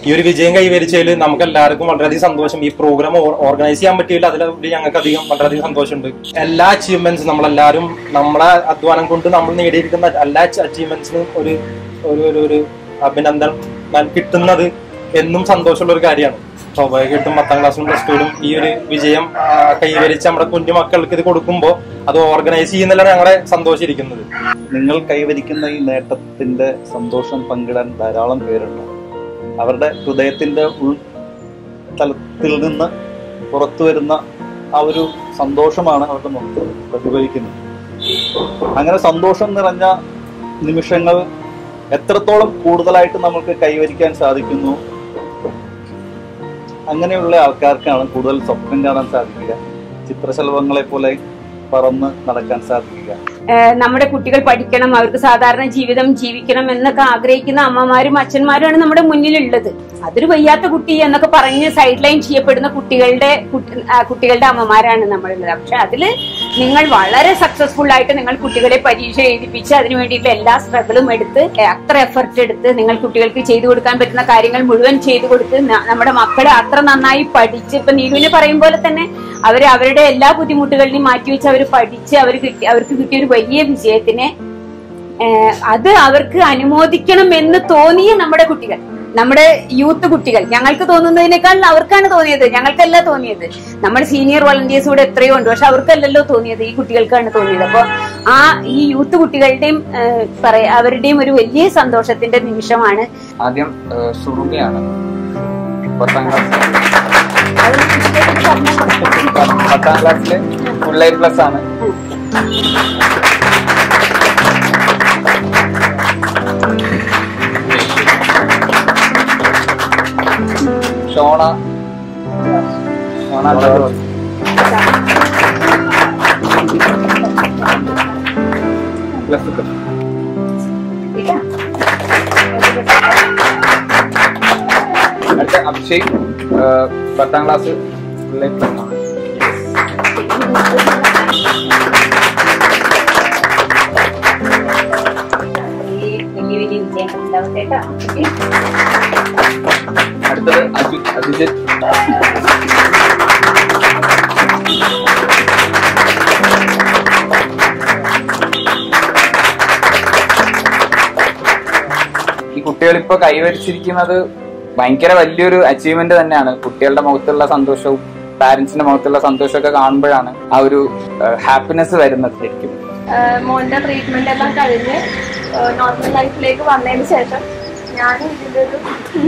ഈ ഒരു വിജയം കൈവരിച്ചതിൽ നമുക്ക് എല്ലാവർക്കും വളരെയധികം സന്തോഷം ഈ പ്രോഗ്രാം ഓർഗനൈസ് ചെയ്യാൻ പറ്റിയില്ല അതിലുപരി ഞങ്ങൾക്ക് അധികം വളരെയധികം സന്തോഷമുണ്ട് എല്ലാ അച്ചീവ്മെന്റ്സും നമ്മളെല്ലാവരും നമ്മളെ അധ്വാനം കൊണ്ട് നമ്മൾ നേടിയിരിക്കുന്ന എല്ലാ അച്ചീവ്മെന്റ്സിനും ഒരു ഒരു ഒരു ഒരു അഭിനന്ദനം കിട്ടുന്നത് എന്നും സന്തോഷമുള്ള ഒരു കാര്യമാണ് സ്വാഭാവികമായിട്ടും പത്താം ക്ലാസ്സിലും പ്ലസ് ടുവിലും ഈ ഒരു വിജയം ആ, കൈവരിച്ച് നമ്മുടെ കുഞ്ഞു മക്കൾക്ക് ഇത് കൊടുക്കുമ്പോൾ അത് ഓർഗനൈസ് ചെയ്യുന്നതിലാണ് ഞങ്ങളെ സന്തോഷിച്ചിരിക്കുന്നത് നിങ്ങൾ കൈവരിക്കുന്ന ഈ നേട്ടത്തിന്റെ സന്തോഷം പങ്കിടാൻ ധാരാളം പേരുണ്ട് അവരുടെ ഹൃദയത്തിന്റെ ഉൾതലത്തിൽ നിന്ന് പുറത്തു വരുന്ന ആ ഒരു സന്തോഷമാണ് അവരുടെ മുഖത്ത് പ്രതിഫലിക്കുന്നത് അങ്ങനെ സന്തോഷം നിറഞ്ഞ നിമിഷങ്ങൾ എത്രത്തോളം കൂടുതലായിട്ട് നമുക്ക് കൈവരിക്കാൻ സാധിക്കുന്നു അങ്ങനെയുള്ള ആൾക്കാർക്കാണ് കൂടുതൽ സ്വപ്നം കാണാൻ സാധിക്കുക ചിത്രശലഭങ്ങളെ പോലെ പറന്ന് നടക്കാൻ സാധിക്കുക ഏഹ് നമ്മുടെ കുട്ടികൾ പഠിക്കണം അവർക്ക് സാധാരണ ജീവിതം ജീവിക്കണം എന്നൊക്കെ ആഗ്രഹിക്കുന്ന അമ്മമാരും അച്ഛന്മാരുമാണ് നമ്മുടെ മുന്നിലുള്ളത് അതൊരു വയ്യാത്ത കുട്ടി എന്നൊക്കെ പറഞ്ഞ് സൈഡ് ലൈൻ ചെയ്യപ്പെടുന്ന കുട്ടികളുടെ കുട്ടി- ആ, കുട്ടികളുടെ അമ്മമാരാണ് നമ്മളുള്ളത് പക്ഷെ അതില് നിങ്ങൾ വളരെ സക്സസ്ഫുൾ ആയിട്ട് നിങ്ങൾ കുട്ടികളെ പരീക്ഷ എഴുതിപ്പിച്ച് അതിനു വേണ്ടിയിട്ടുള്ള എല്ലാ സ്ട്രഗിളും എടുത്ത് ഏഹ് അത്ര എഫർട്ട് എടുത്ത് നിങ്ങൾ കുട്ടികൾക്ക് ചെയ്തു കൊടുക്കാൻ പറ്റുന്ന കാര്യങ്ങൾ മുഴുവൻ ചെയ്തു കൊടുത്ത് ന- നമ്മുടെ മക്കളെ അത്ര നന്നായി പഠിച്ച് ഇപ്പൊ നീലുവിനെ പറയും പോലെ തന്നെ അവർ അവരുടെ എല്ലാ ബുദ്ധിമുട്ടുകളിലും മാറ്റിവെച്ച് അവർ പഠിച്ച് അവർ കിട്ടി അവർക്ക് കിട്ടിയ ഒരു വലിയ വിജയത്തിനെ ഏഹ് അത് അവർക്ക് അനുമോദിക്കണം എന്ന് തോന്നിയ നമ്മുടെ കുട്ടികൾ നമ്മുടെ യൂത്ത് കുട്ടികൾ ഞങ്ങൾക്ക് തോന്നുന്നതിനേക്കാൾ അവർക്കാണ് തോന്നിയത് ഞങ്ങൾക്കല്ല തോന്നിയത് നമ്മുടെ സീനിയർ വളണ്ടിയേഴ്സ് കൂടെ എത്രയോ ഉണ്ട് പക്ഷെ അവർക്കല്ലല്ലോ തോന്നിയത് ഈ കുട്ടികൾക്കാണ് തോന്നിയത് അപ്പൊ ആ ഈ യൂത്ത് കുട്ടികളുടെയും ഏഹ് പറയാ അവരുടെയും ഒരു വലിയ സന്തോഷത്തിന്റെ നിമിഷമാണ് ആദ്യം സുറുമിയാണ് പത്താം ക്ലാസ് പത്താം ക്ലാസ്സില് ഫുൾ എ പ്ലസ് ആണ് ഷോണ ഷോണ ജോർജ് പ്ലസ് ടു അടുത്ത അഭിഷേക് ഏഹ്, പത്താം ക്ലാസ് ഫുൾ എ പ്ലസ് ആണ് വലിയ വലിയ വിജയങ്ങൾ ഉണ്ടാവട്ടെ കേട്ടോ അടുത്തത് അജു അഭിജിത്ത് ഈ കുട്ടികൾ ഇപ്പൊ കൈവരിച്ചിരിക്കുന്നത് ഭയങ്കര വലിയൊരു അച്ചീവ്മെന്റ് തന്നെയാണ് കുട്ടികളുടെ മുഖത്തുള്ള സന്തോഷവും പാരന്റ്സിന്റെ മുഖത്തുള്ള സന്തോഷമൊക്കെ കാണുമ്പോഴാണ് ആ ഒരു ഹാപ്പിനെസ് വരുന്നത് ശരിക്കും ആഹ് മോന്റെ ട്രീറ്റ്മെന്റ് എല്ലാം കഴിഞ്ഞ് നോർമൽ ലൈഫിലേക്ക് വന്നതിന് ശേഷം ഞാനും ഇതിന്റെ ഒരു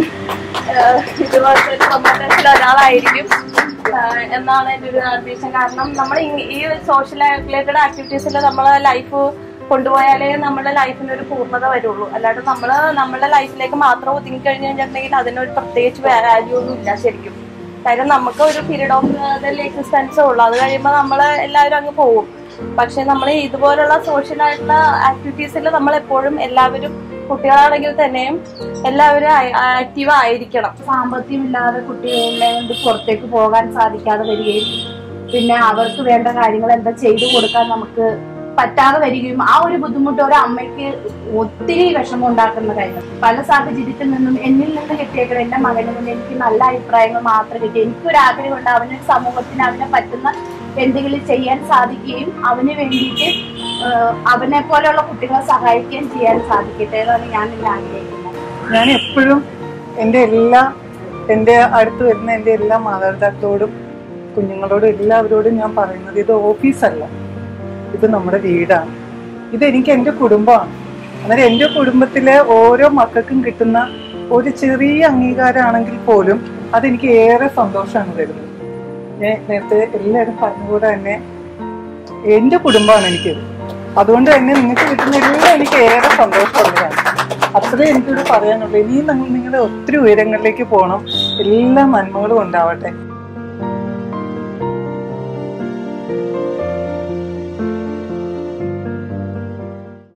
ആഹ് ഇതുപോലത്തെ ഒരു പ്രൊമോട്ടേഴ്സിൽ ഒരാളായിരിക്കും ആഹ് എന്നാണ് എൻ്റെ ഒരു നിർദ്ദേശം കാരണം നമ്മൾ ഈ സോഷ്യൽ റിലേറ്റഡ് ആക്ടിവിറ്റീസിൽ നമ്മളെ ലൈഫ് കൊണ്ടുപോയാലേ നമ്മുടെ ലൈഫിന് ഒരു പൂർണ്ണത വരുള്ളൂ അല്ലാണ്ട് നമ്മൾ നമ്മുടെ ലൈഫിലേക്ക് മാത്രം ഒതുങ്ങി കഴിഞ്ഞ് കഴിഞ്ഞിട്ടുണ്ടെങ്കിൽ അതിനൊരു പ്രത്യേകിച്ച് വാല്യൂ ഒന്നും ഇല്ല ശരിക്കും കാര്യം നമുക്ക് ഒരു പീരീഡ് ഓഫ് എക്സിസ്റ്റൻസേ ഉള്ളൂ അത് കഴിയുമ്പോൾ നമ്മൾ എല്ലാവരും അങ്ങ് പോകും പക്ഷെ നമ്മൾ ഇതുപോലുള്ള സോഷ്യൽ ആയിട്ടുള്ള ആക്ടിവിറ്റീസിൽ നമ്മൾ എപ്പോഴും എല്ലാവരും കുട്ടികളാണെങ്കിൽ തന്നെയും എല്ലാവരും ആക്റ്റീവ് ആയിരിക്കണം സാമ്പത്തികമില്ലാതെ കുട്ടികളെ കൊണ്ട് പുറത്തേക്ക് പോകാൻ സാധിക്കാതെ വരികയും പിന്നെ അവർക്ക് വേണ്ട കാര്യങ്ങൾ എന്താ ചെയ്തു കൊടുക്കാൻ നമുക്ക് പറ്റാതെ വരികയും ആ ഒരു ബുദ്ധിമുട്ട് ഒരു അമ്മയ്ക്ക് ഒത്തിരി വിഷമം ഉണ്ടാക്കുന്ന കാര്യം പല സാഹചര്യത്തിൽ നിന്നും എന്നിൽ നിന്ന് കിട്ടിയേക്കണം എന്റെ മകനിൽ നിന്ന് എനിക്ക് നല്ല അഭിപ്രായങ്ങൾ മാത്രം കിട്ടി എനിക്കൊരു ആഗ്രഹമുണ്ട് അവന് സമൂഹത്തിന് അവനെ പറ്റുന്ന എന്തെങ്കിലും ചെയ്യാൻ സാധിക്കുകയും അവന് വേണ്ടിയിട്ട് ആഹ് അവനെ പോലെയുള്ള കുട്ടികളെ സഹായിക്കുകയും ചെയ്യാൻ സാധിക്കട്ടെ എന്നാണ് ഞാൻ ഇന്ന് ആഗ്രഹിക്കുന്നത് ഞാൻ എപ്പോഴും എൻ്റെ എല്ലാ എൻ്റെ അടുത്ത് വരുന്ന എൻ്റെ എല്ലാ മാതാപിതാക്കളോടും കുഞ്ഞുങ്ങളോടും എല്ലാവരോടും ഞാൻ പറയുന്നത് ഇത് ഓഫീസല്ല ഇത് നമ്മുടെ വീടാണ് ഇതെനിക്ക് എൻ്റെ കുടുംബമാണ് അന്നേരം എൻ്റെ കുടുംബത്തിലെ ഓരോ മക്കൾക്കും കിട്ടുന്ന ഒരു ചെറിയ അംഗീകാരമാണെങ്കിൽ പോലും അതെനിക്ക് ഏറെ സന്തോഷമാണ് തരുന്നത് ഞാൻ നേരത്തെ എല്ലാവരും പറഞ്ഞുകൂടെ തന്നെ എൻ്റെ കുടുംബമാണ് എനിക്കിത് അതുകൊണ്ട് തന്നെ നിങ്ങൾക്ക് കിട്ടുന്ന എല്ലാം എനിക്ക് ഏറെ സന്തോഷമുള്ളതാണ് അത്രേ എനിക്കിവിടെ പറയാനുള്ളൂ ഇനിയും നിങ്ങൾ നിങ്ങളുടെ ഒത്തിരി ഉയരങ്ങളിലേക്ക് പോകണം എല്ലാ നന്മകളും ഉണ്ടാവട്ടെ